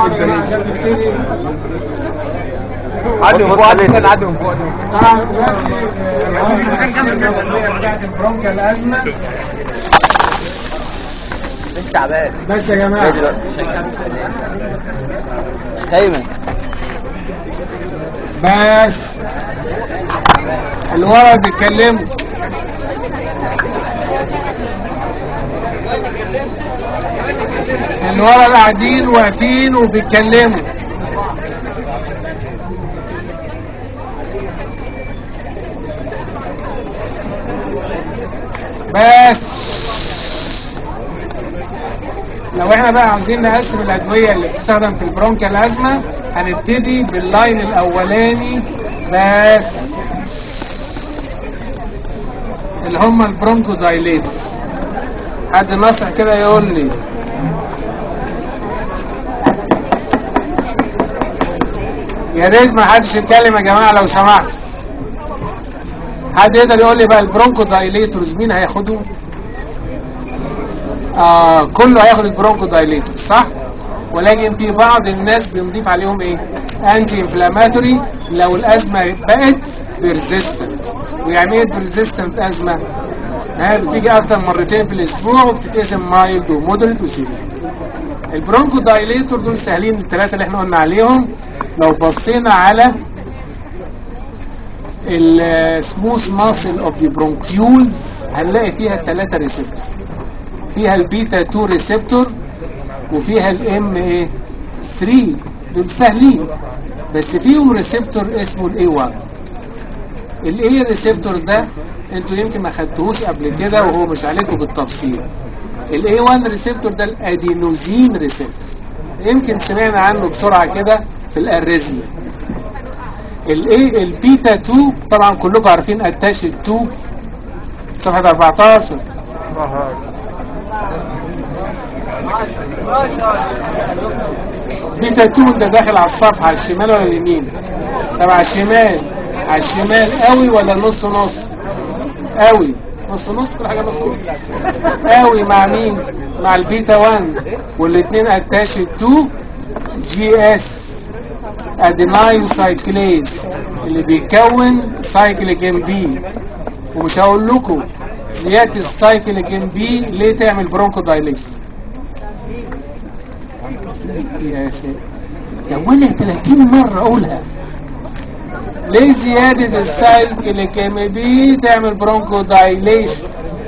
يا جماعه عشان نبتدي عدي من فوق عدي من عدي من فوق طبعا دلوقتي آه، السيرة بتاعت البرونكا الازمه انت تعبان بس يا جماعه دايما بس اللي ورا بيتكلموا اللي ورا قاعدين واقفين وبيتكلموا بس لو احنا بقى عاوزين نقسم الادويه اللي بتستخدم في البرونكيال ازمه هنبتدي باللاين الاولاني بس اللي هم البرونكو دايليتور حد نصح كده يقول لي يا ريت ما حدش يتكلم يا جماعه لو سمحت حد يقدر يقول لي بقى البرونكو دايليتورز مين هياخدهم آه كله هياخد البرونكو دايليتور صح ولكن في بعض الناس بنضيف عليهم ايه انتي انفلاماتوري لو الازمه بقت بيرزيستنت ويعني ايه بيرزيستنت ازمه ها بتيجي اكتر مرتين في الاسبوع وبتتقسم مايلد ومودريت وسيفير البرونكو دايليتور دول سهلين الثلاثه اللي احنا قلنا عليهم لو بصينا على السموث ماسل اوف ذا برونكيولز هنلاقي فيها ثلاثه ريسبتور فيها البيتا 2 ريسبتور وفيها الام ايه 3 دول سهلين بس فيهم ريسبتور اسمه الاي 1 الاي ريسبتور ده انتوا يمكن ما خدتوهوش قبل كده وهو مش عليكم بالتفصيل الاي 1 ريسبتور ده الادينوزين ريسبتور يمكن سمعنا عنه بسرعه كده في الاريزميا الاي البيتا 2 طبعا كلكم عارفين اتاش 2 صفحه 14 بيتا 2 ده داخل على الصفحه على الشمال ولا اليمين طب على الشمال على الشمال قوي ولا نص نص قوي نص نص كل حاجه نص نص قوي مع مين مع البيتا 1 والاثنين اتاش 2 جي اس ادينايل سايكليز اللي بيكون سايكليك ام بي ومش هقول لكم زياده السايكليك ام بي ليه تعمل برونكو دايليشن يا سيدي لو انا 30 مره اقولها ليه زياده السايكليك ام بي تعمل برونكو دايليشن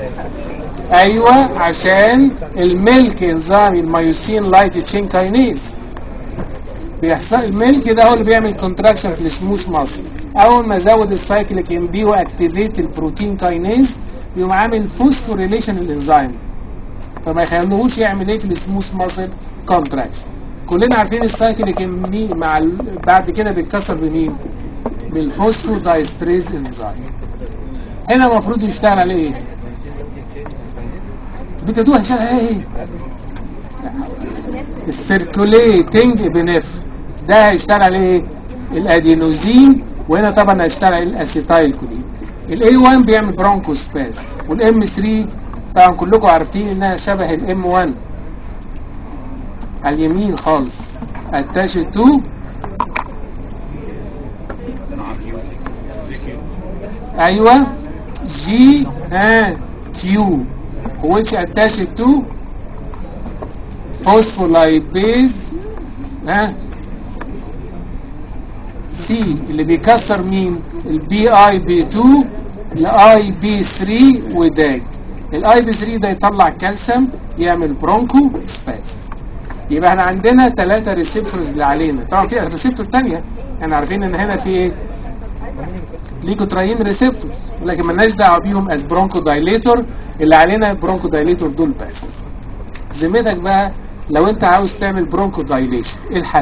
ايوه عشان الميلك انزيم الميوسين لايت تشين كاينيز بيحصل الميلك ده هو اللي بيعمل كونتراكشن في السموث ماسل اول ما ازود السايكليك ام بي واكتيفيت البروتين كاينيز يقوم عامل فوسفوريليشن الانزيم فما يخلوهوش يعمل ايه في السموث ماسل كونتراكشن كلنا عارفين السايكليك ام بي مع ال... بعد كده بيتكسر بمين بالفوسفو دايستريز انزيم هنا المفروض يشتغل عليه ايه بيتا 2 هيشتغل عليه ايه السيركوليتنج ابنف ده هيشتغل عليه ايه الادينوزين وهنا طبعا هيشتغل عليه الاسيتايل كولين الاي 1 بيعمل برونكوسباز والام 3 طبعا كلكم عارفين انها شبه الام 1 على اليمين خالص اتاش 2 ايوه جي ها كيو which attached to phospholipase ها سي اللي بيكسر مين البي اي بي 2 الاي بي 3 وداج الاي بي 3 ده يطلع كالسيوم يعمل برونكو سبازم يبقى احنا عندنا ثلاثة ريسبتورز اللي علينا طبعا في ريسبتور تانية احنا عارفين ان هنا في ايه ليكوتراين ريسبتور لكن مالناش دعوه بيهم از برونكو دايليتور اللي علينا برونكو دايليتور دول بس ذمتك بقى لو انت عاوز تعمل برونكو دايليشن ايه الحل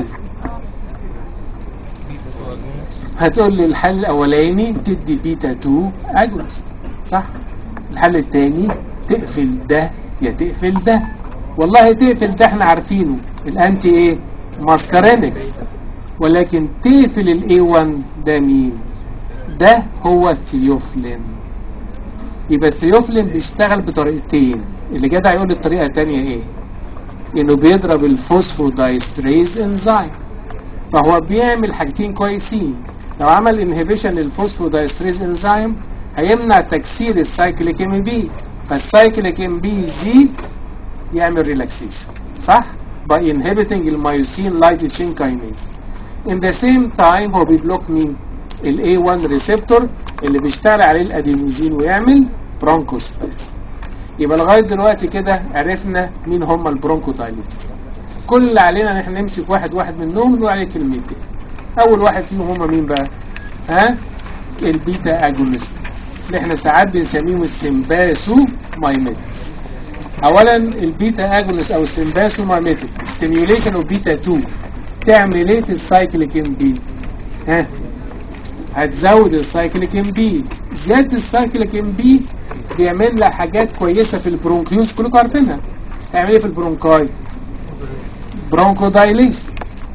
هتقول لي الحل الاولاني تدي بيتا 2 اجونس صح الحل الثاني تقفل ده يا تقفل ده والله تقفل ده احنا عارفينه الانتي ايه ماسكارينكس ولكن تقفل الاي 1 ده مين ده هو الثيوفلين يبقى الثيوفلين بيشتغل بطريقتين اللي جدع يقول لي الطريقه الثانيه ايه انه بيضرب الفوسفودايستريز انزيم فهو بيعمل حاجتين كويسين لو عمل انهبيشن للفوسفودايستريز انزيم هيمنع تكسير السايكليك ام بي فالسايكليك ام بي يزيد يعمل ريلاكسيشن صح by inhibiting الميوسين لايت تشين كاينيز in the same time هو بيبلوك مين ال A1 ريسبتور اللي بيشتغل عليه الادينوزين ويعمل برونكوسباز يبقى لغايه دلوقتي كده عرفنا مين هم البرونكو دايليتور كل اللي علينا ان احنا نمسك واحد واحد منهم ونقول عليه كلمتين اول واحد فيهم هم مين بقى ها البيتا اجونست اللي احنا ساعات بنسميهم السمباسو مايميتكس اولا البيتا اجونست او السمباسو مايميتك ستيميوليشن اوف بيتا 2 تعمل ايه في السايكليك ام بي ها هتزود السايكليك ام بي زياده السايكليك ام بي بيعمل لها حاجات كويسه في البرونكيوز كلكم عارفينها تعمل ايه في البرونكاي برونكو دايليشن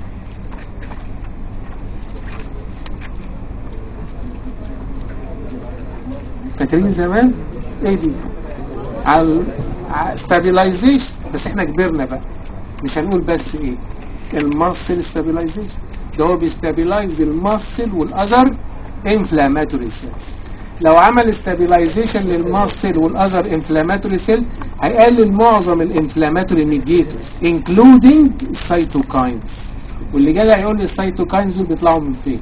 فاكرين زمان ايه دي على ستابيلايزيشن بس احنا كبرنا بقى مش هنقول بس ايه الماسل ستابيلايزيشن ده هو بيستابيلايز الماسل والاذر انفلاماتوري سيلز لو عمل ستابيلايزيشن للماسل والاذر انفلاماتوري سيل هيقلل معظم الانفلاماتوري ميديتورز انكلودنج السيتوكاينز واللي جاي هيقول لي السيتوكاينز دول بيطلعوا من فين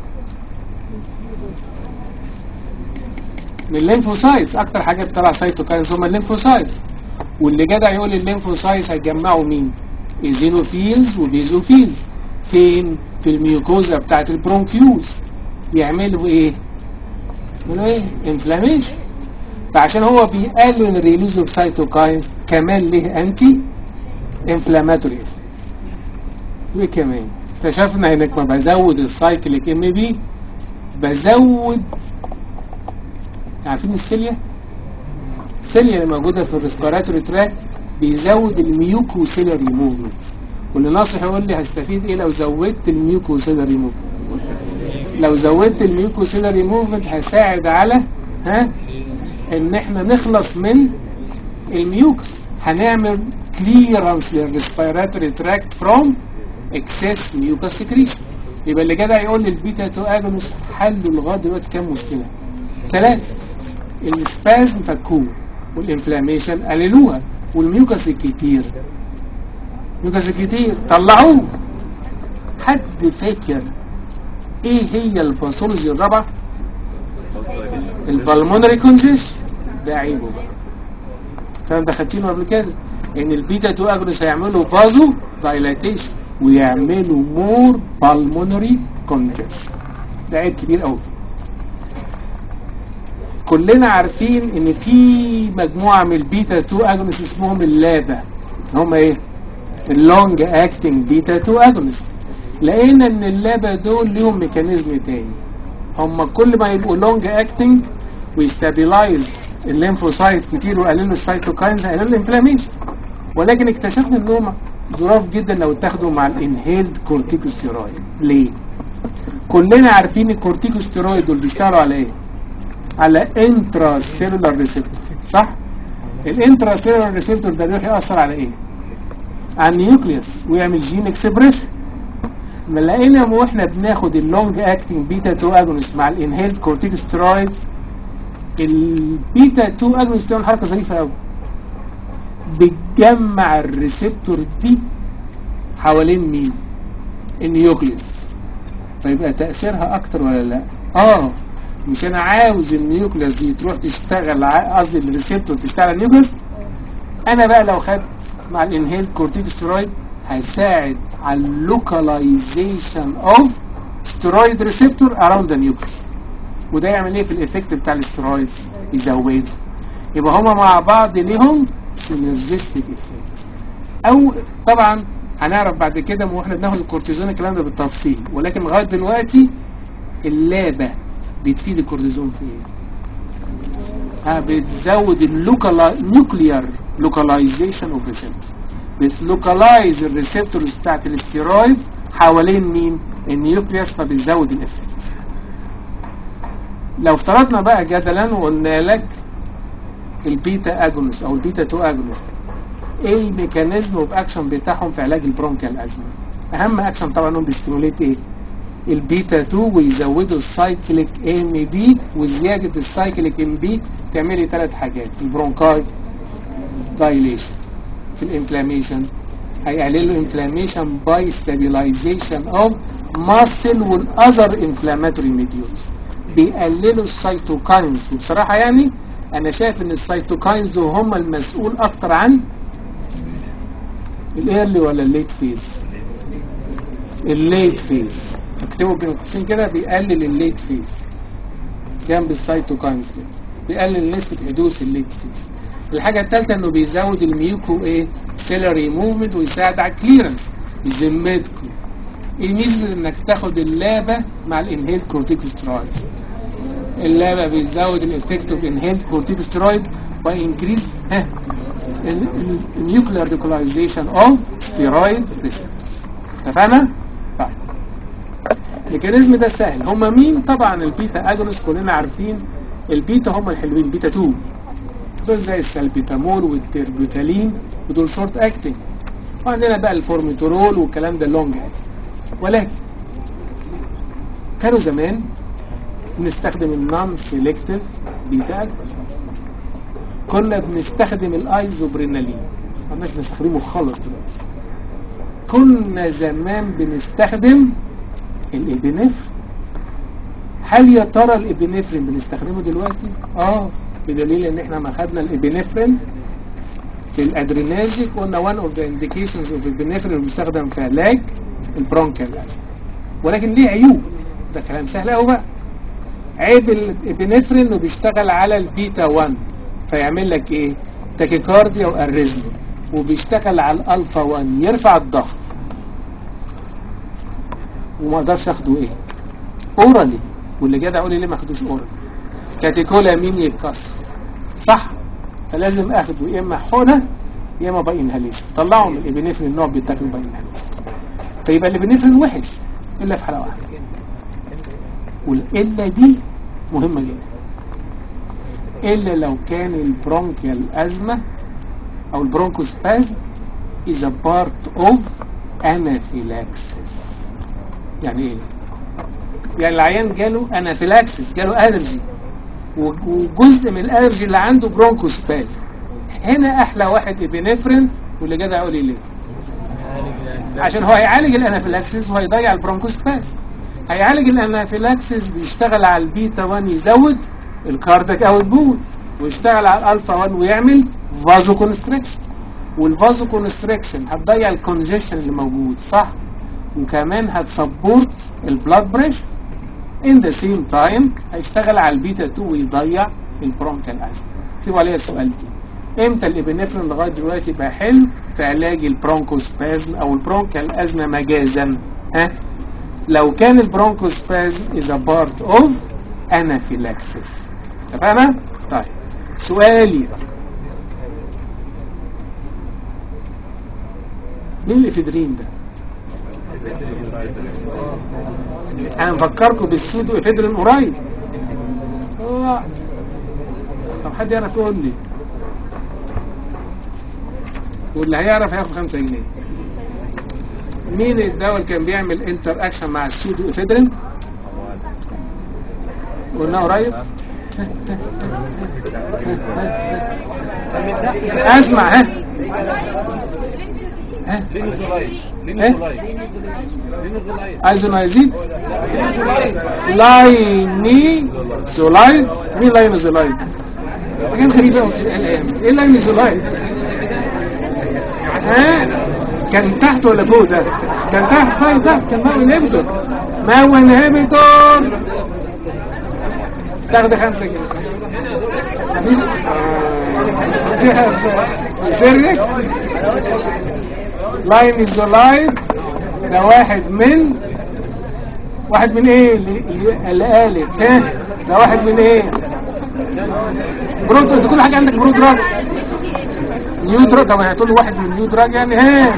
من الليمفوسايتس اكتر حاجه بتطلع سيتوكاينز هم الليمفوسايتس واللي جدع يقول لي الليمفوسايتس هيتجمعوا مين ايزينوفيلز وبيزوفيلز فين في الميوكوزا بتاعت البرونكيوز يعملوا ايه يعملوا ايه انفلاميشن فعشان هو بيقلل الريليز اوف سيتوكاينز كمان ليه انتي انفلاماتوري افكت وايه كمان اكتشفنا انك ما بزود السايكليك ام بي بزود عارفين السيليا السيليا اللي موجوده في الريسبيراتوري تراك بيزود الميوكو سيلري موفمنت واللي ناصح يقول لي هستفيد ايه لو زودت الميوكو سيلري موفمنت لو زودت الميوكو سيلري موفمنت هساعد على ها ان احنا نخلص من الميوكس هنعمل كليرنس للريسبيراتوري تراكت فروم اكسس ميوكس سكريشن يبقى اللي جدع يقول لي البيتا 2 اجونست حلوا لغايه دلوقتي كام مشكله ثلاثه السبازم فكوه والانفلاميشن قللوها والميوكس الكتير ميوكس الكتير طلعوه حد فاكر ايه هي الباثولوجي الرابعه البلمونري كونجيشن ده عيبه بقى الكلام ده خدتينه قبل كده ان البيتا 2 اجونس هيعملوا فازو دايلاتيشن ويعملوا مور بالمونري كونجيشن ده عيب كبير قوي كلنا عارفين ان في مجموعه من البيتا 2 اجونس اسمهم اللابا هم ايه اللونج اكتنج بيتا 2 اجونس لقينا ان اللابا دول ليهم ميكانيزم تاني هم كل ما يبقوا لونج اكتنج ويستابيلايز الليمفوسايت كتير ويقللوا السيتوكاينز هيقللوا الانفلاميشن ولكن اكتشفنا انهم ظراف جدا لو اتاخدوا مع الانهيلد كورتيكوستيرويد ليه؟ كلنا عارفين الكورتيكوستيرويد دول بيشتغلوا على ايه؟ على انترا سيلولار ريسبتور صح؟ الانترا سيلولار ريسبتور ده بيروح يأثر على ايه؟ على النيوكليوس ويعمل جين اكسبريشن ما لقينا واحنا بناخد اللونج اكتنج بيتا 2 اجونست مع الانهيلد كورتيكوستيرويدز البيتا 2 اجونست بتعمل حركه ظريفه قوي بتجمع الريسبتور دي حوالين مين؟ النيوكليوس فيبقى تأثيرها أكتر ولا لا؟ آه مش أنا عاوز النيوكليوس دي تروح تشتغل ع- قصدي الريسبتور تشتغل على النيوكليوس أنا بقى لو خدت مع الانهيلد كورتيكوستيرويد هيساعد على اللوكاليزيشن اوف ستيرويد ريسبتور اراوند ذا نيوكليوس وده يعمل ايه في الايفكت بتاع الاسترويدز يزوده يبقى هما مع بعض ليهم سينرجستيك افكت او طبعا هنعرف بعد كده واحنا بناخد الكورتيزون الكلام ده بالتفصيل ولكن لغايه دلوقتي اللابه بتفيد الكورتيزون في ايه؟ ها بتزود النيوكليار لوكاليزيشن اوف ريسبتور بتلوكالايز الريسبتورز بتاعت الاستيرويد حوالين مين؟ النيوكليوس فبتزود الافكت لو افترضنا بقى جدلا وقلنا لك البيتا اجونست او البيتا 2 اجونست ايه الميكانيزم اوف اكشن بتاعهم في علاج البرونكيال ازمه اهم اكشن طبعا انهم بيستيموليت ايه البيتا 2 ويزودوا السايكليك ام بي وزياده السايكليك ام بي تعملي ثلاث حاجات في البرونكاي دايليشن في الانفلاميشن هيقللوا انفلاميشن باي ستابيلايزيشن اوف ماسل والاذر انفلاماتوري ميديولز بيقللوا السيتوكاينز وبصراحه يعني انا شايف ان السيتوكاينز دول هم المسؤول اكتر عن الايرلي ولا الليت فيز الليت فيز اكتبوا بين قوسين كده بيقلل الليت فيز جنب السيتوكاينز كده بيقلل نسبة حدوث الليت فيز الحاجة الثالثة انه بيزود الميوكو ايه سيلري موفمنت ويساعد على الكليرنس بذمتكم ايه ميزة انك تاخد اللابة مع الانهيل كورتيكوسترويد اللابة بيزود الافكت اوف انهيل كورتيكوسترويد وانكريز ها النيوكلير ديكولايزيشن اوف ستيرويد ريسبتورز اتفقنا؟ طيب الميكانيزم ده سهل هما مين طبعا البيتا اجونس كلنا عارفين البيتا هم الحلوين بيتا 2 دول زي السلبيتامول والتربيتالين ودول شورت اكتنج وعندنا بقى الفورميتورول والكلام ده لونج اكتنج ولكن كانوا زمان بنستخدم النون سيلكتيف بيتا اجونس كنا بنستخدم الايزوبرينالين ما كناش بنستخدمه خالص دلوقتي كنا زمان بنستخدم الابنفرين هل يا ترى الابنفرين بنستخدمه دلوقتي اه بدليل ان احنا ما خدنا الابنفرين في الادريناجيك قلنا one of the indications of الابنفرين بيستخدم في علاج البرونكيال ازمه ولكن ليه عيوب ده كلام سهل قوي بقى عيب الابنفرين انه بيشتغل على البيتا 1 فيعمل لك ايه تاكيكارديا واريزمي وبيشتغل على الالفا 1 يرفع الضغط وما اقدرش اخده ايه اورالي واللي جدع يقول لي ليه ما اخدوش اورالي كاتيكولا مين يتكسر صح فلازم اخده يا اما حقنه يا اما باي انهاليشن طلعوا من الابنفرين النوع بيتاخد باي انهاليشن فيبقى الابنفرين وحش الا في حاله واحده والالا دي مهمه جدا الا لو كان البرونكيال ازمه او البرونكوسبازم is a part of anaphylaxis يعني ايه يعني العيان جاله انافيلاكسس جاله الرجي وجزء من الالرجي اللي عنده برونكوسبازم هنا احلى واحد ابنفرين واللي جدع يقول لي ليه عشان هو هيعالج الانافيلاكسس وهيضيع البرونكوسبازم هيعالج الانافيلاكسس بيشتغل على البيتا 1 يزود الكاردك اوت بول ويشتغل على الالفا 1 ويعمل فازو كونستريكشن والفازو كونستريكشن هتضيع الكونجيشن اللي موجود صح وكمان هتسبورت البلاد بريشر ان ذا سيم تايم هيشتغل على البيتا 2 ويضيع البرونكال ازمه سيبوا عليها السؤال دي امتى الابنفرين لغايه دلوقتي يبقى حلو في علاج البرونكوسبازم او البرونكال ازمه مجازا ها لو كان البرونكوسبازم is a part of anaphylaxis اتفقنا؟ طيب سؤالي مين الافيدرين ده؟ انا مفكركم بالسودو افيدرين قريب آه. طب حد يعرف يقول لي واللي هيعرف هياخد 5 جنيه مين الدواء اللي كان بيعمل انتر اكشن مع السودو افيدرين قلنا قريب اسمع ها ها ايزونايزيد لايني زولايد مين لايني زولايد حاجات غريبة قوي بتتقال الايام ايه لايني زولايد ها كان تحت ولا فوق ده كان تحت طيب تحت كان ماو انهبيتور ماو انهبيتور تاخد خمسة جنيه مفيش اديها سرك لاين ايزولايد ده واحد من واحد من ايه اللي, اللي قالت ها ده واحد من ايه برود انت كل حاجه عندك برود دراج نيو دراج طب هتقول له واحد من نيو دراج يعني ها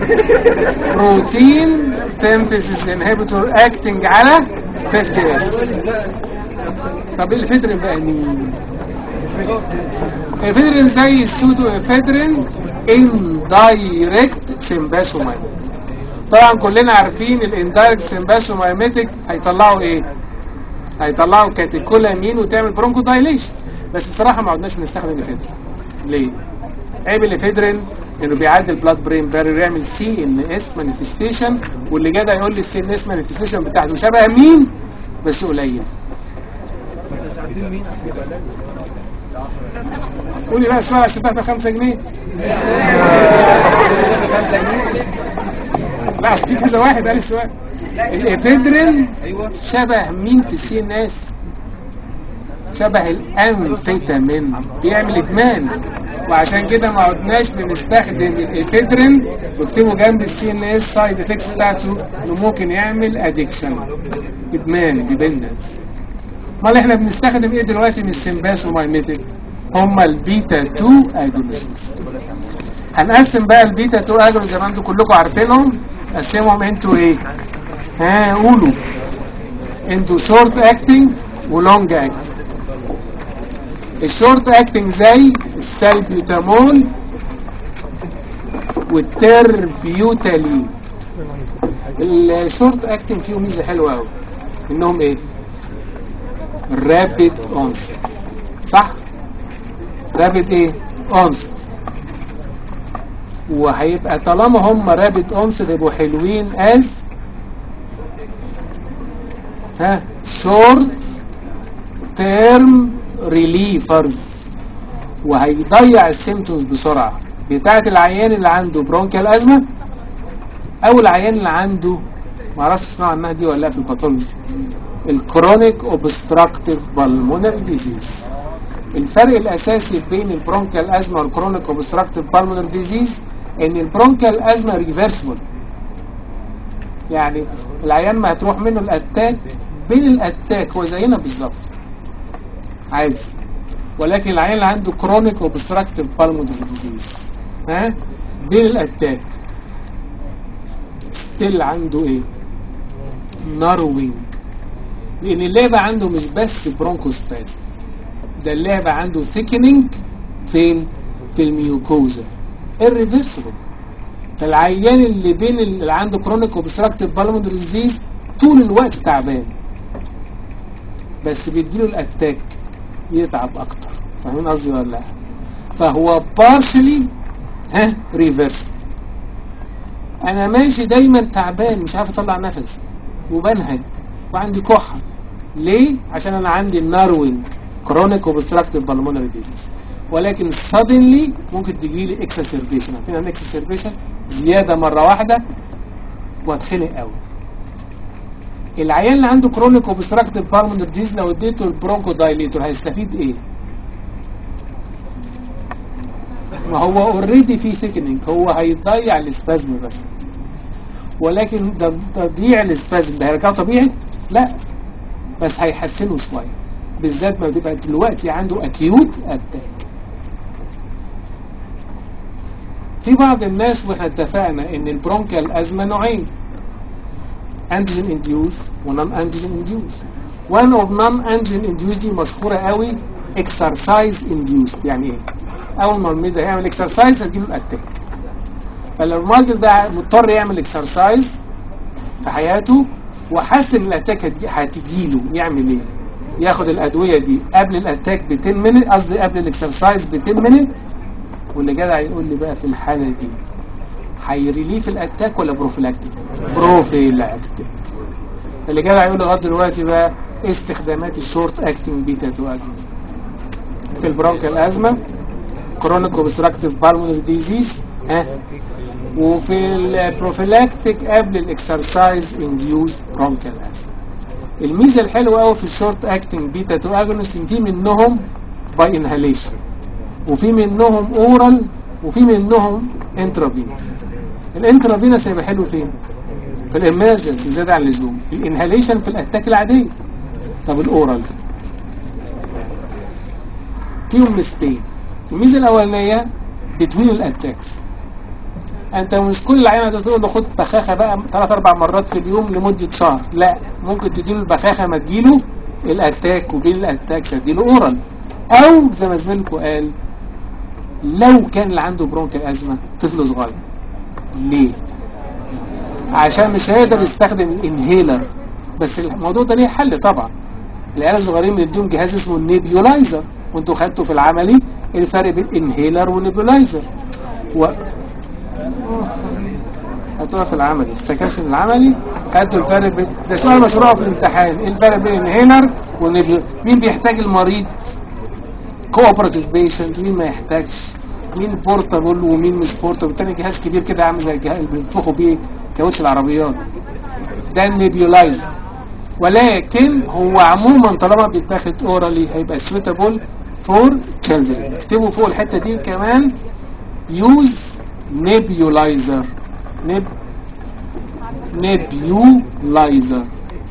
بروتين سينثيسيس انهبيتور اكتنج على 50 اس طب الفيدرين بقى مين افيدرين زي السودو افيدرين اندايركت سمباسومايميتك طبعا كلنا عارفين الاندايركت سمباسومايميتك هيطلعوا ايه هيطلعوا كاتيكولامين وتعمل برونكو دايليشن بس بصراحه ما عدناش بنستخدم الافيدرين ليه عيب الافيدرين انه بيعدي البلاد برين بارير يعمل سي ان اس مانيفستيشن واللي جدع يقول لي السي ان اس مانيفستيشن بتاعته شبه مين بس قليل قولي بقى السؤال عشان تاخد 5 جنيه لا اصل في كذا واحد قال السؤال الافيدرين شبه مين في السي ان اس شبه الانفيتامين بيعمل ادمان وعشان كده ما عدناش بنستخدم الافيدرين واكتبوا جنب السي ان اس سايد افكتس بتاعته انه ممكن يعمل ادكشن ادمان ديبندنس امال احنا بنستخدم ايه دلوقتي من السمباس ومايميتك هما البيتا 2 اجونستس هنقسم بقى البيتا 2 اجونست زي ما انتم كلكم عارفينهم نقسمهم انتوا ايه ها قولوا انتوا شورت اكتنج ولونج اكتنج الشورت اكتنج زي السالبيوتامول والتربيوتالين الشورت اكتنج فيهم ميزه حلوه قوي انهم ايه رابيد اونست صح رابيد ايه اونست وهيبقى طالما هم رابيد اونست يبقوا حلوين از ها شورت تيرم ريليفرز وهيضيع السيمتومز بسرعه بتاعه العيان اللي عنده برونكيال ازمه او العيان اللي عنده ما اعرفش اسمها عنها دي ولا لا في الباثولوجي الكرونيك اوبستراكتيف بالمونري ديزيز الفرق الاساسي بين البرونكيال ازمه والكرونيك اوبستراكتيف بالمونري ديزيز ان البرونكيال ازمه ريفرسبل يعني العيان ما هتروح منه الاتاك بين الاتاك هو زينا بالظبط عادي ولكن العيان اللي عنده كرونيك اوبستراكتيف بالمونري ديزيز ها بين الاتاك ستيل عنده ايه ناروينج لان اللعبة عنده مش بس برونكوسبازم ده اللعبة عنده ثيكنينج فين في الميوكوزا الريفرسبل فالعيان اللي بين اللي عنده كرونيك اوبستراكتيف بالمونري ديزيز طول الوقت تعبان بس بيديله الاتاك يتعب اكتر فاهمين قصدي ولا لا فهو بارشلي ها ريفرسبل انا ماشي دايما تعبان مش عارف اطلع نفسي وبنهج وعندي كحه ليه عشان انا عندي الناروين كرونيك اوبستراكتيف بالمونري ديزيز ولكن suddenly ممكن تجي لي اكسسربيشن عارفين عن اكسسربيشن زياده مره واحده واتخنق قوي العيان اللي عنده كرونيك اوبستراكتيف بالمونري ديزيز لو اديته البرونكو دايليتور هيستفيد ايه ما هو اوريدي في ثيكنينج هو هيضيع الاسبازم بس ولكن ده تضييع الاسبازم ده هيرجعه طبيعي لا بس هيحسنه شويه بالذات ما تبقى دلوقتي عنده اكيوت اتاك في بعض الناس واحنا اتفقنا ان البرونكيال ازمه نوعين انتيجين انديوز ونون انتيجين انديوز وان اوف نون انتيجين انديوز دي مشهوره قوي اكسرسايز انديوز يعني ايه اول ما المريض هيعمل اكسرسايز هتجيله الاتاك فلو الراجل ده مضطر يعمل اكسرسايز في حياته وحس ان الاتاك هتجيله يعمل ايه ياخد الادويه دي قبل الاتاك ب 10 مينت قصدي قبل الاكسرسايز ب 10 مينت واللي جدع يقول لي بقى في الحاله دي هيريليف الاتاك ولا بروفيلاكتيك بروفيلاكتيك اللي جدع يقول لغايه دلوقتي بقى ايه استخدامات الشورت اكتنج بيتا 2 اجونست في البرونكيال ازمه كرونيك اوبستراكتيف بالمونري ديزيز ها وفي البروفيلاكتيك قبل الاكسرسايز انديوز برونكيال ازمه الميزه الحلوه قوي في الشورت اكتنج بيتا 2 اجونست ان في منهم باي انهاليشن وفي منهم اورال وفي منهم انترافينوس الانترافينوس هيبقى حلو فين في الامرجنسي زياده عن اللزوم الانهاليشن في الاتاك العاديه طب الاورال فيهم ميزتين الميزه الاولانيه بتوين الاتاكس انت مش كل العيان هتقول له خد بخاخه بقى ثلاث اربع مرات في اليوم لمده شهر لا ممكن تديله البخاخه ما تجيله الاتاك وبين الاتاكس اديله اورال او زي ما زميلكم قال لو كان اللي عنده برونكال ازمه طفل صغير ليه عشان مش هيقدر يستخدم الانهيلر بس الموضوع ده ليه حل طبعا العيال الصغيرين بنديهم جهاز اسمه النيبيولايزر وانتوا خدتوا في العملي الفرق بين انهيلر ونيبيولايزر و... هتقف في العملي في السكاشن العملي خدتوا الفرق بين ده سؤال مشروع في الامتحان ايه الفرق بين انهيلر والنيبيو مين بيحتاج المريض كوبراتيف بيشنت مين ما يحتاجش مين بورتابل ومين مش بورتابل تاني جهاز كبير كده عامل زي الجهاز اللي بينفخوا بيه كاوتش العربيات ده النيبيولايزر ولكن هو عموما طالما بيتاخد اورالي هيبقى سويتابل فور تشيلدرن اكتبوا فوق الحته دي كمان يوز نيبيولايزر نيب نيبيولايزر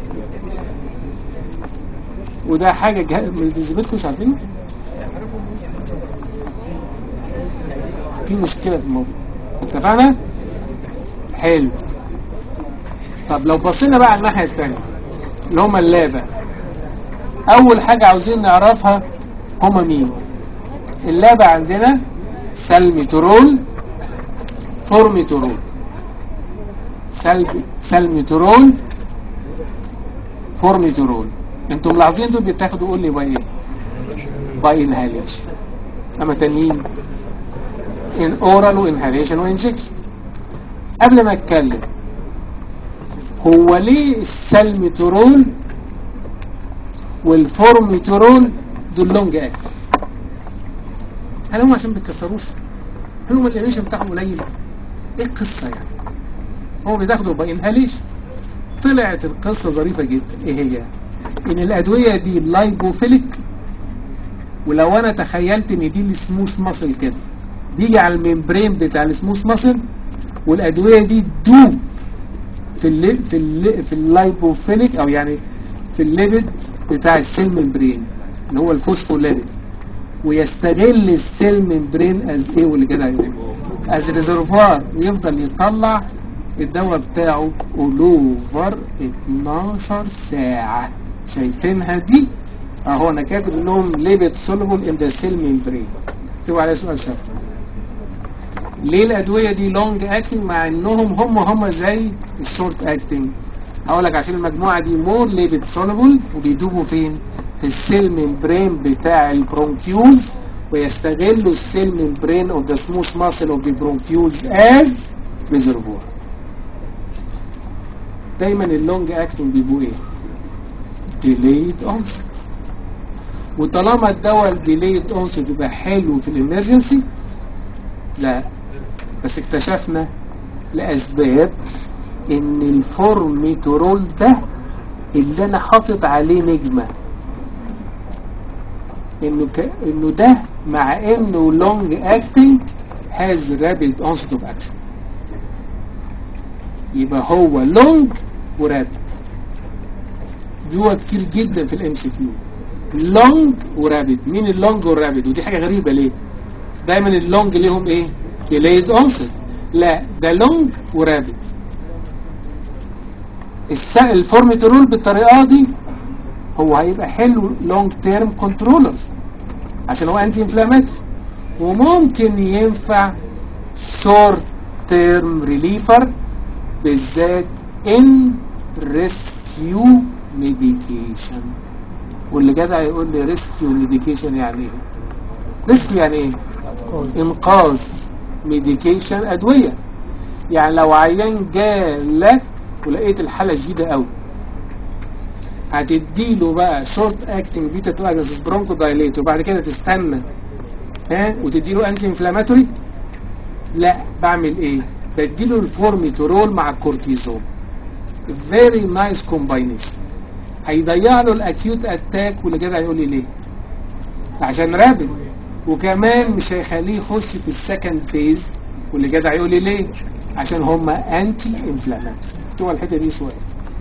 وده حاجه جه... بالنسبه لكم مش عارفين في مشكله في الموضوع اتفقنا حلو طب لو بصينا بقى على الناحيه الثانيه اللي هم اللابة اول حاجة عاوزين نعرفها هم مين اللابة عندنا سلميترول فورميترول سلب سلميترول فورميترول انتم ملاحظين دول بيتاخدوا قول لي باي ايه باي انهاليشن اما تانيين ان اورال وانهاليشن وانجكشن قبل ما اتكلم هو ليه السلميترول والفورميترول دول لونج اكت هل هم عشان بيتكسروش هل هم الانهاليشن بتاعهم قليل ايه القصه يعني هو بيتاخدوا بانهاليشن طلعت القصه ظريفه جدا ايه هي ان الادويه دي لايبوفيليك ولو انا تخيلت ان دي السموث ماسل كده بيجي على الممبرين بتاع السموث ماسل والادويه دي تدوب في اللي في اللي في اللايبوفيليك او يعني في الليبيد بتاع السيل ممبرين اللي هو الفوسفوليبيد ويستغل السيل ممبرين از ايه واللي كده هيقول از ريزرفوار ويفضل يطلع الدواء بتاعه اولوفر 12 ساعة شايفينها دي اهو انا كاتب انهم ليبيد سولوبل ان ذا سيل ممبرين اكتبوا عليها سؤال شفوي ليه الادويه دي لونج اكتنج مع انهم هم هم زي الشورت اكتنج هقول لك عشان المجموعه دي مور ليبيد سولوبل وبيدوبوا فين في السيل ممبرين بتاع البرونكيولز ويستغلوا السيل ممبرين اوف ذا سموث ماسل اوف ذا برونكيولز از ريزرفوار دايما اللونج اكتنج بيبقوا ايه delayed onset وطالما الدواء الديليد onset بيبقى حلو في الامرجنسي لا بس اكتشفنا لأسباب ان الفورميترول ده اللي انا حاطط عليه نجمة انه ك... انه ده مع انه لونج اكتنج هاز رابيد onset اوف اكشن يبقى هو لونج ورابيد جوه كتير جدا في الام سي كيو لونج ورابيد مين اللونج والرابيد ودي حاجه غريبه ليه دايما اللونج ليهم ايه delayed onset لا ده لونج ورابد الفورميترول بالطريقه دي هو هيبقى حلو لونج تيرم كنترولر عشان هو انتي انفلاماتوري وممكن ينفع شورت تيرم ريليفر بالذات ان ريسكيو ميديكيشن واللي جدع يقول لي ريسكيو ميديكيشن يعني ايه ريسكيو يعني ايه انقاذ ميديكيشن ادويه يعني لو عيان جالك ولقيت الحاله شديده قوي هتديله بقى شورت اكتنج بيتا 2 اجنسس برونكو دايليت وبعد كده تستنى ها وتديله انتي انفلاماتوري لا بعمل ايه بديله الفورميترول مع الكورتيزون فيري نايس كومباينيشن هيضيع له الاكيوت اتاك واللي جدع يقول لي ليه عشان رابد وكمان مش هيخليه يخش في السكند فيز واللي جدع يقول لي ليه عشان هما انتي انفلاماتوري اكتبوا الحته دي شويه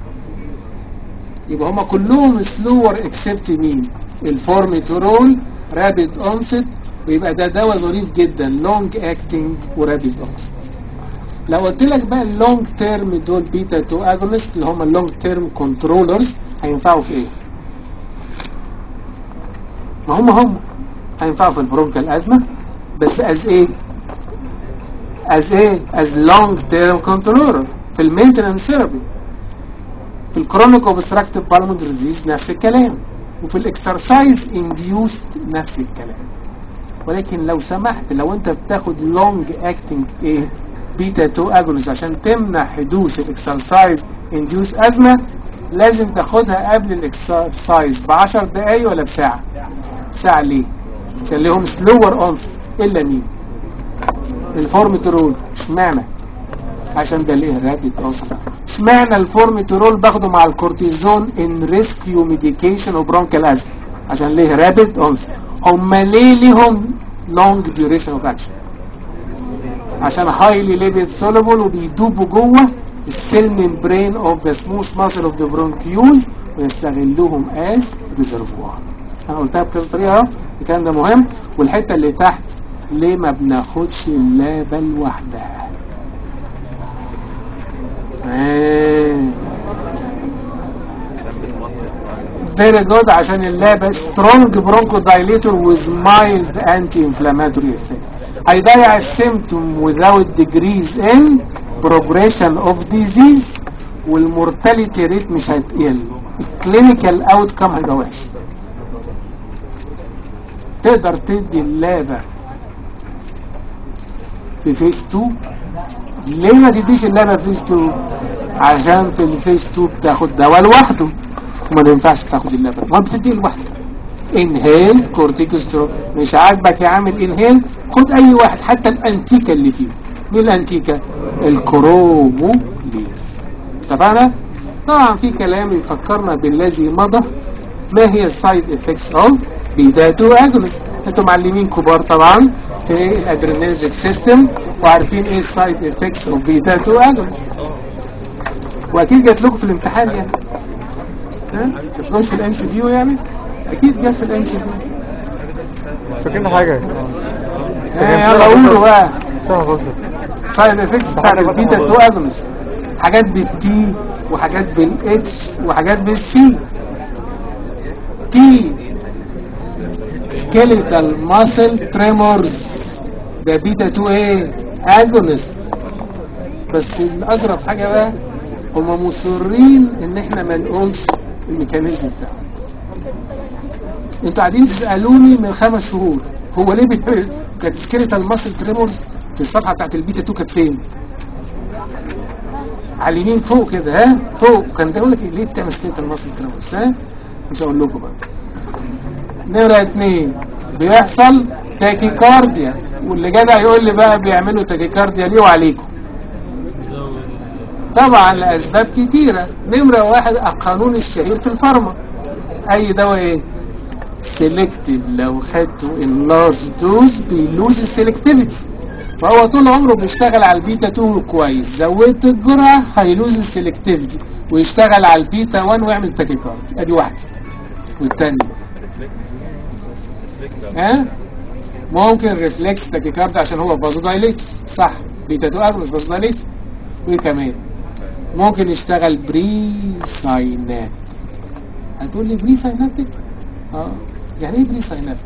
يبقى هما كلهم سلور اكسبت مين الفورميترول رابيد اونست ويبقى ده دواء ظريف جدا لونج اكتنج ورابيد اونست لو قلت لك بقى اللونج تيرم دول بيتا 2 اجونست اللي هم اللونج تيرم كنترولرز هينفعوا في ايه؟ ما هم هم هينفعوا في البرونكال ازمه بس از ايه از ايه از لونج تيرم كنترولر في المينتنس ثيرابي في الكرونيك اوبستراكتيف بالمونري ديزيز نفس الكلام وفي الاكسرسايز انديوست نفس الكلام ولكن لو سمحت لو انت بتاخد لونج اكتنج ايه بيتا 2 اجونست عشان تمنع حدوث الاكسرسايز انديوس ازمه لازم تاخدها قبل الاكسرسايز ب 10 دقايق ولا بساعه ساعه ليه عشان لهم سلور اونس الا مين الفورميترول اشمعنى عشان ده ليه رابط اصلا اشمعنى الفورميترول باخده مع الكورتيزون ان ريسكيو ميديكيشن وبرونكال ازمه عشان ليه رابط اونس هم ليه ليهم لونج ديوريشن اوف اكشن عشان هايلي ليبيد سولوبل وبيدوبوا جوه السيل ممبرين اوف ذا سموث ماسل اوف ذا برونكيولز ويستغلوهم از ريزرفوار انا قلتها بكذا طريقه اهو الكلام ده مهم والحته اللي تحت ليه ما بناخدش اللابه لوحدها فيري جود عشان اللابه سترونج برونكو دايليتور ويز مايلد انتي انفلاماتوري افكت هيضيع السيمتوم without degrees in progression of disease والمورتاليتي ريت مش هتقل الكلينيكال اوت كام هيبقى وحش تقدر تدي اللابه في فيس 2 ليه ما تديش اللعبه في فيس 2 عشان في الفيس 2 بتاخد دواء لوحده وما ينفعش تاخد اللعبه ما بتديه لوحده انهيل كورتيكوسترو مش عاجبك يا عامل انهيل خد اي واحد حتى الانتيكا اللي فيه مين الانتيكا الكرومو اتفقنا طبعا في كلام يفكرنا بالذي مضى ما هي السايد افكتس اوف بيتا 2 اجونست انتوا معلمين كبار طبعا في الادرينرجيك سيستم وعارفين ايه السايد افكتس اوف بيتا 2 اجونست واكيد جات لكم في الامتحان يعني ها مش في الام سي كيو يعني اكيد جت في الام سي كيو فاكرين حاجة ها يلا قولوا بقى سهل بسيط سايد افكتس بتاعت البيتا 2 اجونست حاجات بالتي وحاجات بالاتش وحاجات بالسي تي سكيليتال ماسل تريمورز ده بيتا 2 ايه اجونست بس الاظرف حاجه بقى هم مصرين ان احنا ما نقولش الميكانيزم بتاعه انتوا قاعدين تسالوني من خمس شهور هو ليه بي... كانت سكيليتال ماسل تريمورز في الصفحه بتاعت البيتا 2 كانت فين على اليمين فوق كده ها فوق كان ده يقول لك ليه بتعمل سكيليتال ماسل تريمورز ها مش هقول لكم بقى نمرة اتنين بيحصل تاكيكارديا واللي جدع يقول لي بقى بيعملوا تاكيكارديا ليه وعليكم طبعا لأسباب كتيرة نمرة واحد القانون الشهير في الفارما أي دواء إيه سيلكتيف لو خدته ان لارج دوز بيلوز السيلكتيفيتي فهو طول عمره بيشتغل على البيتا 2 كويس زودت الجرعة هيلوز السيلكتيفيتي ويشتغل على البيتا 1 ويعمل تاكيكارديا ادي واحدة والتانية ها ممكن ريفلكس تاكيكارد عشان هو فازودايليت صح بيتا 2 اجونس فازودايليت وايه كمان ممكن يشتغل بري ساينابتيك هتقول لي بري ساينابتيك اه يعني ايه بري ساينابتيك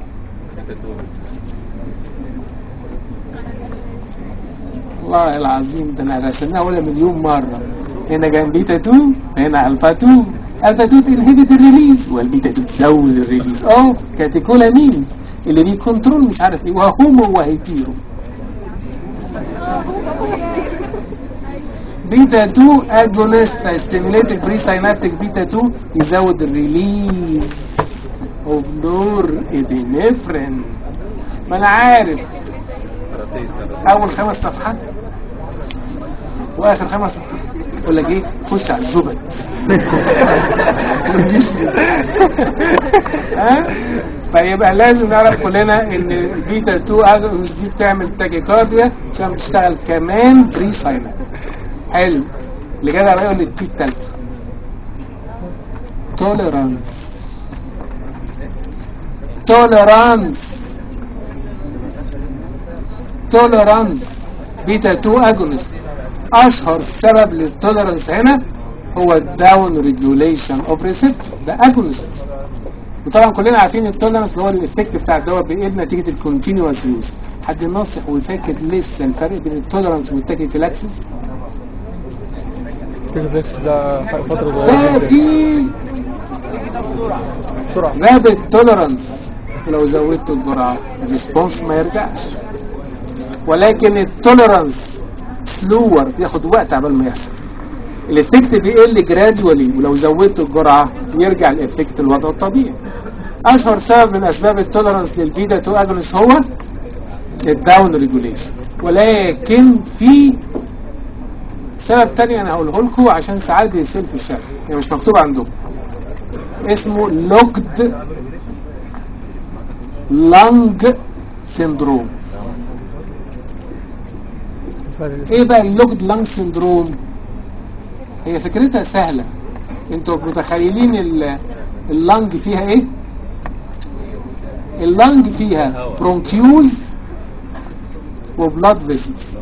والله العظيم ده انا رسمناها ولا مليون مره هنا جنب بيتا 2 هنا الفا 2 الفا 2 تنهبت الريليز والبيتا 2 تزود الريليز اه كاتيكولامينز اللي بيكنترول مش عارف ايه وهومو وهيتيرو بيتا 2 اجونست ستيميليتد بري ساينابتيك بيتا 2 يزود الريليز اوف نور ابنفرين ما انا عارف اول خمس صفحات واخر خمس يقول لك ايه خش على الزبد ها فيبقى لازم نعرف كلنا ان البيتا 2 اجونس دي بتعمل تاكيكارديا عشان بتشتغل كمان بري ساينابتيك حلو اللي جدع بقى يقول لي التي التالتة توليرانس توليرانس توليرانس بيتا 2 اجونست اشهر سبب للتوليرانس هنا هو الداون ريجوليشن اوف ريسبتور ده اجونست وطبعا كلنا عارفين التولرنس اللي هو الافكت بتاع الدواء بيقل نتيجه الكونتينوس يوز حد ناصح وفاكر لسه الفرق بين التولرنس والتاكيفيلاكسيس الفيكس ده فترة صغيرة جدا تاكي بسرعة رابط تولرنس لو زودت الجرعه الريسبونس ما يرجعش ولكن التولرنس سلور بياخد وقت عبال ما يحصل الافكت بيقل جرادولي ولو زودت الجرعه يرجع الافكت لوضعه الطبيعي اشهر سبب من اسباب التولرنس للبيتا 2 اجونس هو الداون ريجوليشن ولكن في سبب تاني انا هقوله لكم عشان ساعات بيسال في الشرح يعني مش مكتوب عندكم اسمه لوكد لانج سيندروم ايه بقى اللوكد لانج سيندروم هي فكرتها سهلة انتوا متخيلين ال- اللنج فيها ايه اللنج فيها برونكيولز وبلاد فيسلز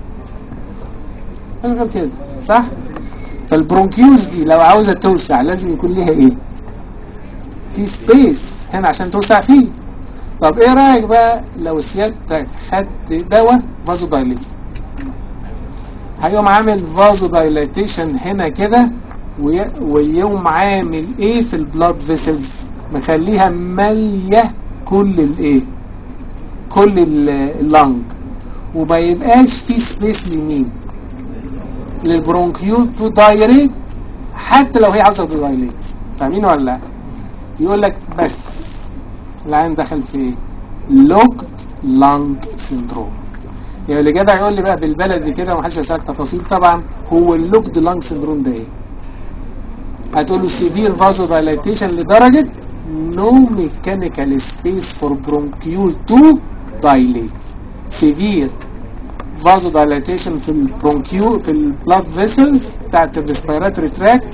غير كده صح فالبرونكيولز دي لو عاوزة توسع لازم يكون ليها ايه في سبيس هنا عشان توسع فيه طب ايه رأيك بقى لو سيادتك خدت دواء فازو دايليت هيقوم عامل فازو دايليتيشن هنا كده وي- ويقوم عامل ايه في البلاد فيسلز مخليها ماليه كل الايه كل ال- اللنج وما يبقاش في سبيس لمين للبرونكيول تو دايريت حتى لو هي عاوزه تدايليت فاهمين ولا لا يقول لك بس العين دخل في ايه لوكد لانج سيندروم يعني اللي جدع يقول لي بقى بالبلدي كده ومحدش هيسالك تفاصيل طبعا هو اللوكد لانج سيندروم ده ايه هتقول له سيفير فازو دايليتيشن لدرجه نو ميكانيكال سبيس فور برونكيول تو دايليت سيفير فازو دايليتيشن في البرونكيول في البلاد فيسلز بتاعت الريسبيراتوري تراكت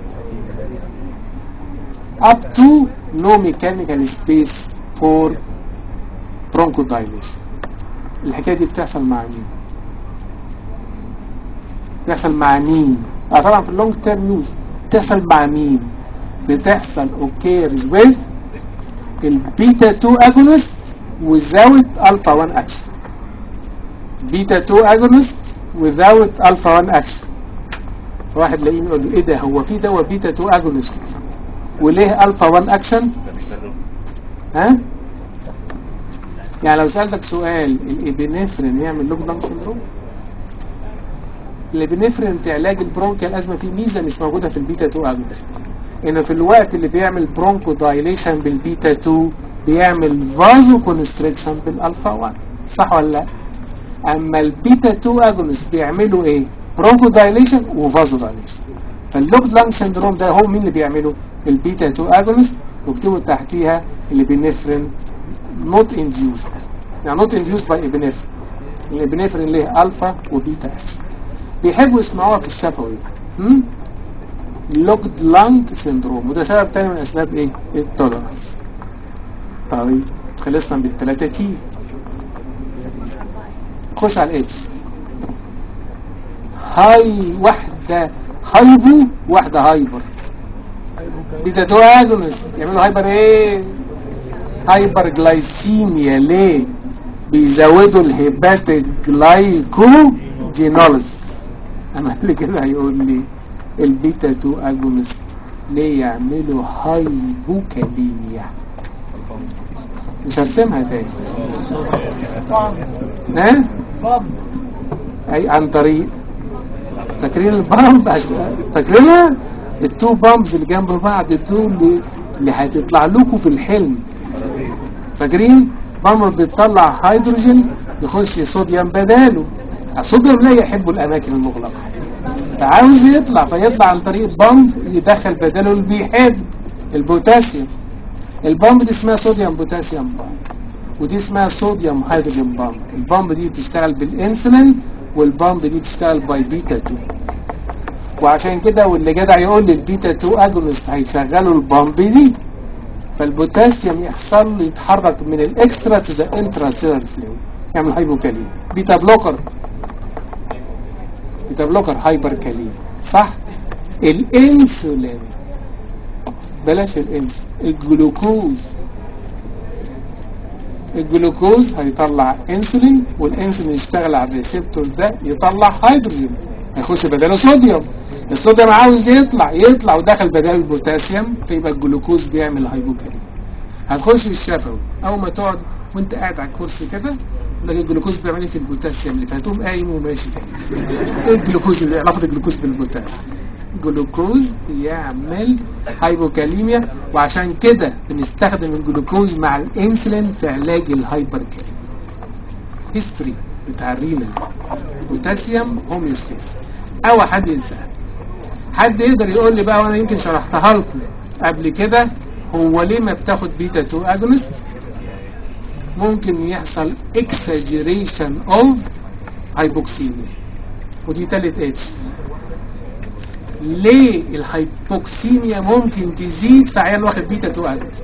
up to no mechanical space for bronchodilation الحكايه دي بتحصل مع مين بتحصل مع مين اه طبعا في اللونج تيرم يوز بتحصل مع مين بتحصل occurs with البيتا 2 agonist without alpha 1 action بيتا 2 agonist without alpha 1 action فواحد لاقيه يقول له ايه ده هو في دواء بيتا 2 agonist وليه الفا 1 اكشن ها يعني لو سألتك سؤال الابنفرين يعمل لوك لانج سندروم الابنفرين في علاج البرونكيال ازمه فيه ميزه مش موجوده في البيتا 2 اجونست انه في الوقت اللي بيعمل برونكو دايليشن بالبيتا 2 بيعمل فازو كونستريكشن بالالفا 1 صح ولا لا اما البيتا 2 اجونست بيعملوا ايه برونكو دايليشن وفازو دايليشن فاللوك لانج سندروم ده هو مين اللي بيعمله البيتا 2 اجونست وبتكتب تحتيها الابنفرين نوت انديوسد يعني نوت انديوسد باي ابنفرين الابنفرين ليه الفا وبيتا اكشن بيحبوا يسمعوها في الشفوي هم لوكد لانج سندروم وده سبب تاني من اسباب ايه التولرنس طيب خلصنا بالثلاثه تي خش على الاتش هاي واحده هايبو واحده هايبر بيتا 2 اجونست يعملوا هايبر ايه هايبر جلايسيميا ليه بيزودوا الهيباتيك جلايكوجينوليز اما اللي كده هيقول لي البيتا 2 اجونست ليه يعملوا هايبوكاليميا مش هرسمها تاني ها اي عن طريق فاكرين البامب عش- فاكرينها التو بامبز اللي جنب بعض دول اللي- اللي هتطلع لكم في الحلم فاكرين بامب بتطلع هيدروجين يخش صوديوم بداله الصوديوم لا يحب الاماكن المغلقه فعاوز يطلع فيطلع عن طريق بامب يدخل بداله اللي بيحب البوتاسيوم البامب دي اسمها صوديوم بوتاسيوم بامب ودي اسمها صوديوم هيدروجين بامب البامب دي بتشتغل بالانسولين والبامب دي بتشتغل باي بيتا 2 وعشان كده واللي جدع يقول لي البيتا 2 اجونست هيشغلوا البامب دي فالبوتاسيوم يحصل له يتحرك من الاكسترا تو ذا انترا سيلر فلويد يعمل هايبوكاليم بيتا بلوكر بيتا بلوكر هايبر كاليم صح الانسولين بلاش الانسولين الجلوكوز الجلوكوز هيطلع انسولين والانسولين يشتغل على الريسبتور ده يطلع هيدروجين هيخش بداله صوديوم الصوديوم عاوز يطلع يطلع ودخل بداله البوتاسيوم فيبقى الجلوكوز بيعمل هايبوكاليميا هتخش الشفوي اول ما تقعد وانت قاعد على الكرسي كده يقول لك الجلوكوز بيعمل ايه في البوتاسيوم اللي فهتقوم قايم وماشي تاني ايه الجلوكوز اللي علاقه الجلوكوز بالبوتاسيوم الجلوكوز بيعمل هايبوكاليميا وعشان كده بنستخدم الجلوكوز مع الانسولين في علاج الهايبركاليميا هيستوري بتاع الرينال بوتاسيوم هوميوستيز او حد ينساها حد يقدر يقول لي بقى وانا يمكن شرحتها لكم قبل كده هو ليه ما بتاخد بيتا 2 اجونست ممكن يحصل exaggeration of hypoxemia ودي تالت اتش ليه الهايبوكسيميا ممكن تزيد في عيال واخد بيتا 2 اجونست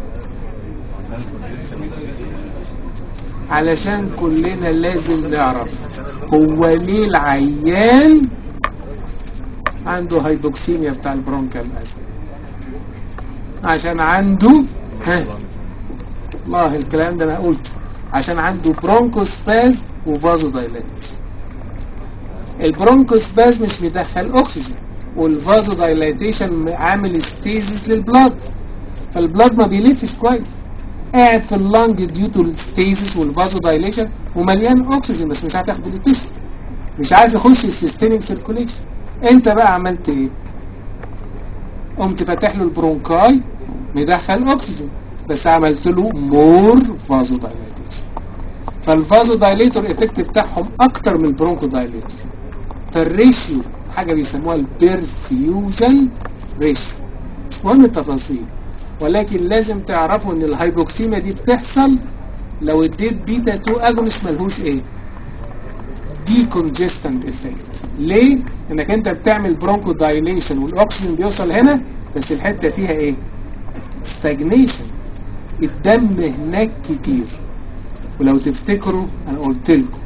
علشان كلنا لازم نعرف هو ليه العيان عنده هايبوكسيميا بتاع البرونكال اسيد عشان عنده ها الله الكلام ده انا قلته عشان عنده برونكوسباز وفازو دايلاتيشن البرونكوسباز مش مدخل اكسجين والفازو دايلاتيشن عامل ستيزيس للبلاد فالبلاد ما بيلفش كويس قاعد في اللنج ديو تو الستيزيس والفازو دايليشن ومليان اكسجين بس مش عارف ياخد التشو مش عارف يخش السيستميك سيركوليشن انت بقى عملت ايه قمت فاتح له البرونكاي مدخل اكسجين بس عملت له مور فازو دايليتيشن فالفازو دايليتور افكت بتاعهم اكتر من البرونكو دايليتور فالريشيو حاجه بيسموها البرفيوجن ريشيو مش مهم التفاصيل ولكن لازم تعرفوا ان الهايبوكسيميا دي بتحصل لو اديت بيتا 2 اجونست ملهوش ايه دي كونجستنت افكت ليه انك انت بتعمل برونكو دايليشن والاكسجين بيوصل هنا بس الحته فيها ايه ستاجنيشن الدم هناك كتير ولو تفتكروا انا قلت لكم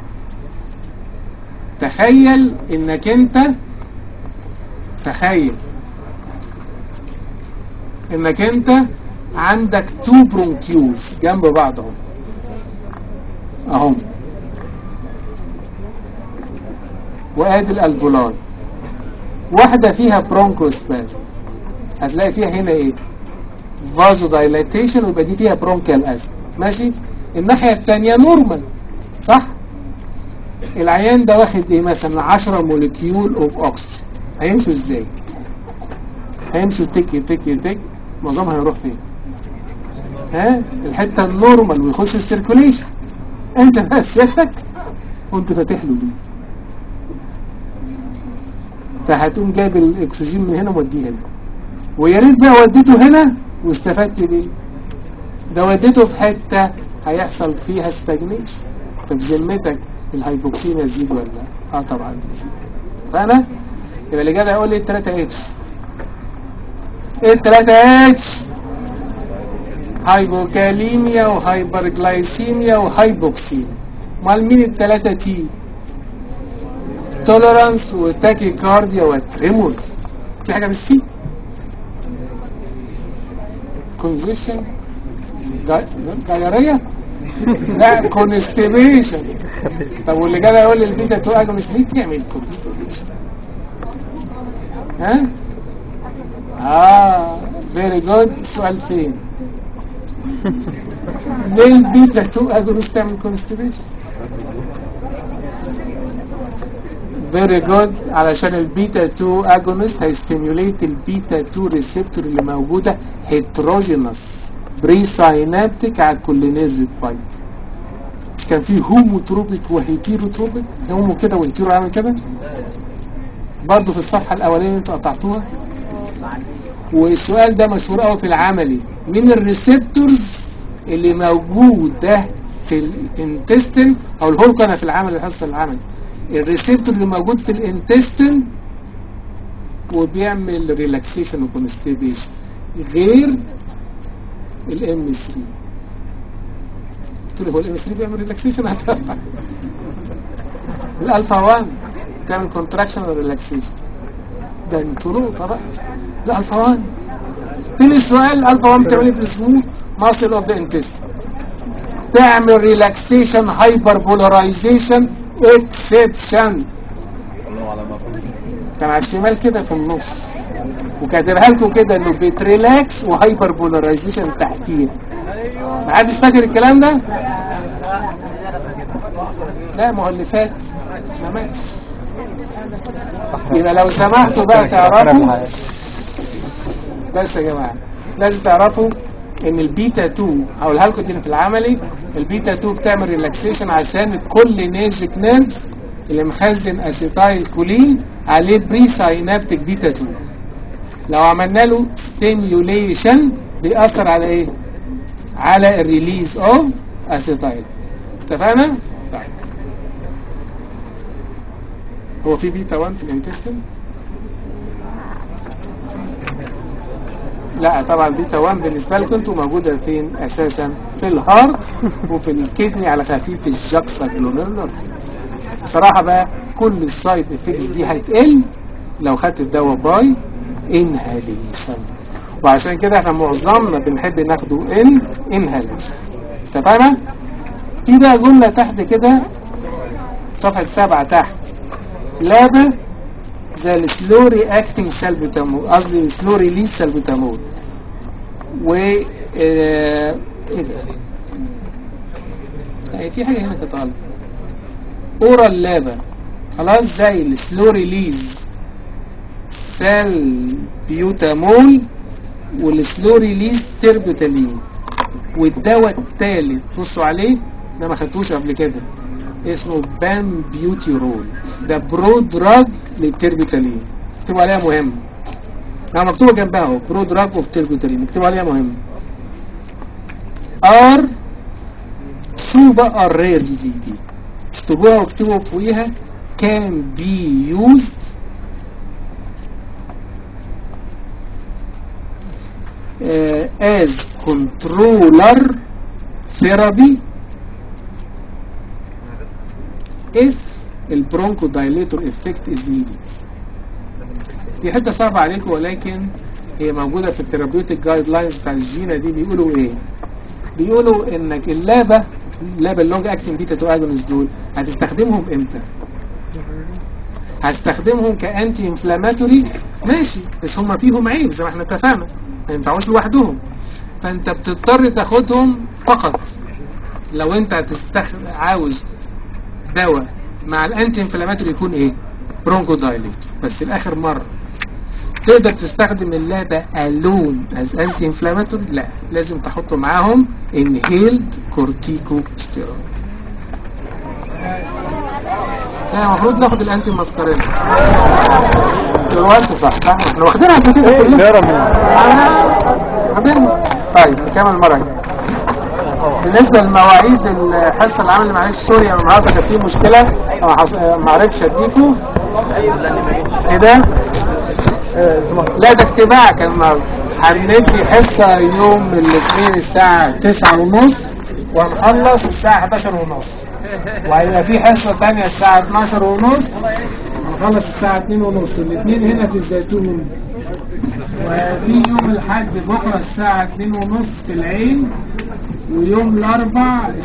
تخيل انك انت تخيل انك انت عندك تو برونكيولز جنب بعض اهو اهم وادي الالفولاي واحده فيها برونكوسباز هتلاقي فيها هنا ايه فازو دايلاتيشن ويبقى دي فيها برونكال ازم ماشي الناحيه الثانيه نورمال صح العيان ده واخد ايه مثلا 10 موليكيول اوف اوكسجين هيمشوا ازاي هيمشوا تك تك تك معظمها هيروح فين ها الحته النورمال ويخش السيركوليشن انت بقى سيادتك وانت فاتح له دي فهتقوم جايب الاكسجين من هنا وموديه هنا ويا ريت بقى وديته هنا واستفدت بيه ده وديته في حته هيحصل فيها ستاجنيشن فبذمتك الهايبوكسيميا تزيد ولا لا؟ اه طبعا تزيد فانا يبقى اللي جدع يقول لي التلاتة اتش ايه التلاتة اتش هايبوكاليميا وهايبرجلايسيميا وهايبوكسيميا امال مين التلاتة تي توليرانس وتاكيكارديا وتريمورز في حاجه بالسي كونجيشن جايريه لا كونستيبيشن طب واللي جاي يقول لي البيتا 2 اجونست ليه تعمل كونستيبيشن ها اه فيري جود السؤال فين ليه البيتا 2 اجونست تعمل كونستيبيشن فيري جود علشان البيتا 2 اجونست هيستيموليت البيتا 2 ريسبتور اللي موجوده هيتروجينس بري ساينابتيك على الكولينيرجيك فايبر مش كان في هوموتروبيك وهيتيروتروبيك هومو كده وهيتيرو عامل كده برضه في الصفحه الاولانيه انتوا قطعتوها والسؤال ده مشهور قوي في العملي مين الريسبتورز اللي موجوده في الانتستين او الهولك انا في العمل الحصه العملي الريسبتور اللي موجود في الانتستين وبيعمل ريلاكسيشن وكونستيبيشن غير الام 3 قلت له هو الام 3 بيعمل ريلاكسيشن الالفا 1 تعمل كونتراكشن وريلاكسيشن ده انتوا نقطه بقى الالفا 1 فين السؤال الفا 1 بتعمل ايه في السموث ماسل اوف ذا انتستين تعمل ريلاكسيشن هايبر بولاريزيشن اكسبشن كان على الشمال كده في النص وكاتبها لكم كده انه بتريلاكس وهايبر بولاريزيشن تحتيه ما حدش فاكر الكلام ده لا ما هو اللي فات ما ماتش يبقى لو سمحتوا بقى تعرفوا بس يا جماعه لازم تعرفوا ان البيتا 2 هقولها لكم دي في العملي البيتا 2 بتعمل ريلاكسيشن عشان كل نيجيك نيرف اللي مخزن اسيتايل كولين عليه بري ساينابتيك بيتا 2 لو عملنا له ستيميوليشن بيأثر على ايه؟ على الريليز اوف اسيتايل اتفقنا؟ طيب هو في بيتا 1 في الانتستين؟ لا طبعا بيتا 1 بالنسبه لكم انتوا موجوده فين اساسا في الهارت وفي الكدني على خفيف في الجاكسا جلوميرولار بصراحه بقى كل السايد افكتس دي هتقل لو خدت الدواء باي انهاليشن وعشان كده احنا معظمنا بنحب ناخده ان انهاليشن اتفقنا؟ في بقى جمله تحت كده صفحه سبعه تحت لابا زي السلو رياكتنج سالبوتامول قصدي سلو ريليز سالبوتامول و آه، ايه ده؟ لا، في حاجه هنا كانت غلط اورال لابا خلاص زي السلو ريليز سالبيوتامول والسلو ريليز تربوتالين والدواء الثالث بصوا عليه ده ما خدتوش قبل كده اسمه بام بيوتيرول ده برو دراج للتربوتالين اكتبوا عليها مهم انا مكتوبه جنبها اهو برو دراج اوف تربوتالين اكتبوا عليها مهم ار شو بقى الرير دي دي اكتبوها واكتبوا فوقيها can be used uh, as controller therapy if البرونكودايليتور افكت از نيدد دي حته صعبه عليكم ولكن هي موجوده في الثيرابيوتيك جايد لاينز بتاع الجينا دي بيقولوا ايه بيقولوا انك اللابه اللابه اللونج اكتنج بيتا 2 اجونست دول هتستخدمهم امتى هستخدمهم كانتي انفلاماتوري ماشي بس هم فيهم عيب زي ما احنا اتفقنا ما ينفعوش لوحدهم فانت بتضطر تاخدهم فقط لو انت هتستخدم عاوز دواء مع الانتي انفلاماتوري يكون ايه برونكو دايليتور بس لاخر مره تقدر تستخدم اللابا الون از انتي انفلاماتوري لا لازم تحطه معاهم انهيلد كورتيكو ستيرويد لا المفروض ناخد الانتي ماسكارين دلوقتي صح صح احنا واخدينها قبل كده كلها نقرا من واخدينها طيب نكمل المره الجايه بالنسبه لمواعيد الحصه اللي عمل معلش سوري انا النهارده كان في مشكله ما حص- ما عرفتش اديكم ايه ده؟ لا ده اجتماع كان النهارده هندي حصه يوم الاثنين الساعه 9 ونص وهنخلص الساعه 11 ونص وهيبقى في حصه ثانيه الساعه 12 ونص هنخلص الساعه 2 ونص الاثنين هنا في الزيتون وفي يوم الحد بكره الساعه 2 ونص في العين ويوم الاربع